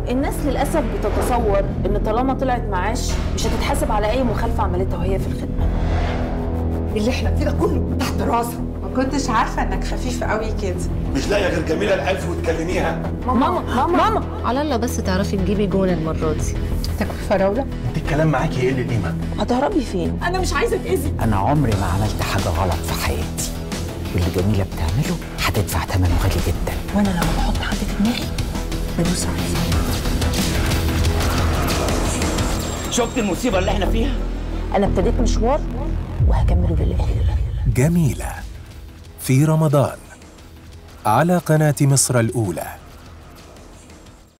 الناس للاسف بتتصور ان طالما طلعت معاش مش هتتحاسب على اي مخالفه عملتها وهي في الخدمه اللي احنا فيه ده كله تحت راسها ما كنتش عارفه انك خفيف قوي كده مش لاقيه غير جميله الالف وتكلميها ماما ماما ماما على الله بس تعرفي تجيبي جون المرة دي تاكل فراوله انت الكلام معاكي يقل قيمه هتهربي فين انا مش عايزه اتاذي أنا عمري ما عملت حاجة غلط في حياتي واللي جميلة بتعمله هتدفع ثمنه غالي جدا وانا لما بحط حد في دماغي بدوس عليه شفت المصيبة اللي احنا فيها؟ انا ابتديت مشوار وهكمله للاخر جميلة في رمضان على قناة مصر الأولى